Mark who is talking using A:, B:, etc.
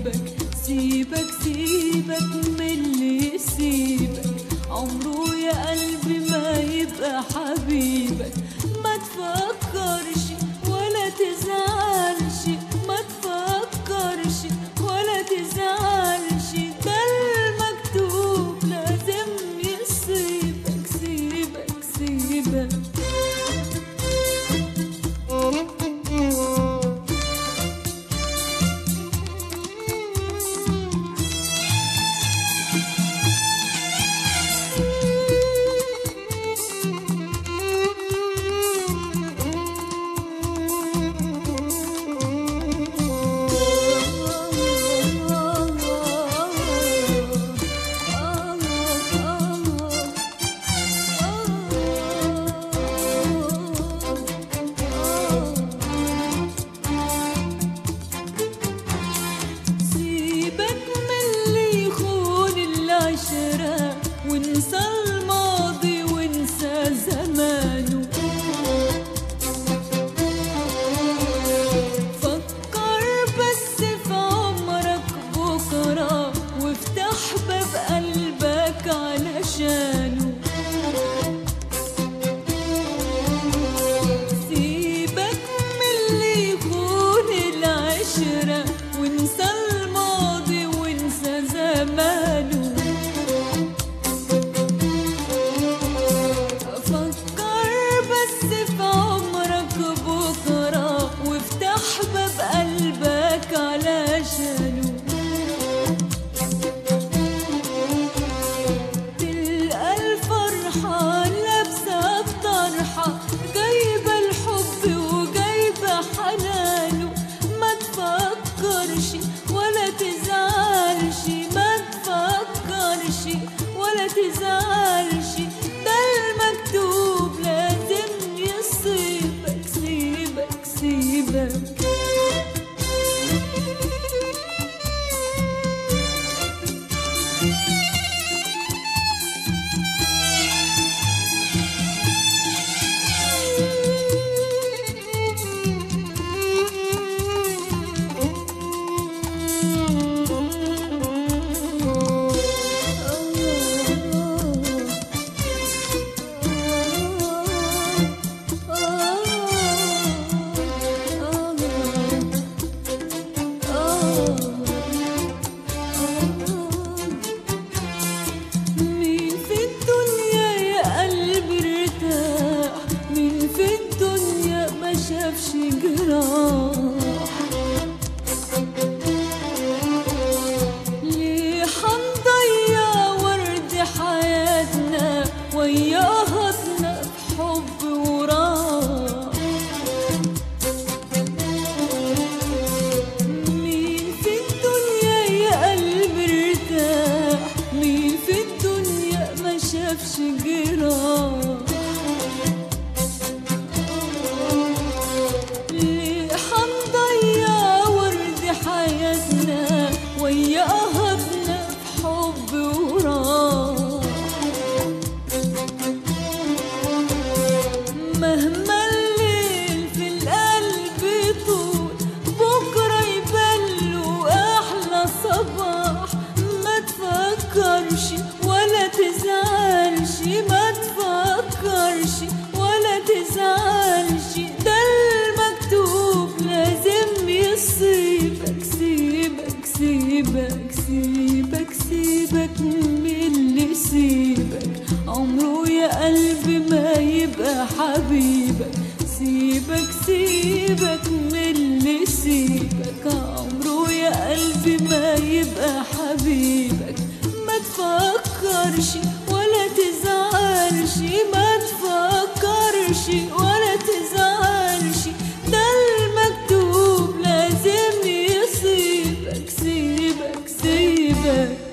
A: سيبك سيبك سيبك من اللي يسيبك عمره يا قلبي ما يبقى حبيبك ما تفكرش ولا تزعلش ما تفكرش ولا تزعلش ده المكتوب لازم يسيبك سيبك سيبك سيبك من اللي يخون العشرة وانسى الماضي وانسى زمانه فكر بس في عمرك بكرة وافتح باب قلبك علشانه سيبك من اللي يخون العشرة وانسى الماضي وانسى زمانه فكر بس في عمرك بكرة وافتح باب قلبك علشانه تلقى الفرحة لابسة بطرحة جايبة الحب وجايبة حنانه ما تفكرش ولا تزعلش ما تفكرش ولا تزعلش ده المكتوب لازم يصيبك سيبك سيبك مين في الدنيا يا قلبي ارتاح مين في الدنيا ما شافش جراح ليه حنضيع ورد حياتنا وياهتنا بحب وراح مين في الدنيا يا قلبي ارتاح مين في الدنيا ما شافش جراح ليه حنضيع ورد حياتنا وياهتنا بحب وراح مهما الليل في القلب طول بكرة يبلو أحلى صباح ما تفكرش ولا تزعلش ما تفكرش ولا تزعلش ده المكتوب لازم يصيبك سيبك سيبك سيبك سيبك من اللي سيبك عمره يا قلبي ما يبقى حبيبك سيبك سيبك من اللي سيبك عمره يا قلبي ما يبقى حبيبك ما تفكرش ولا تزعلش ما تفكرش ولا تزعلش ده المكتوب لازم يصيبك سيبك سيبك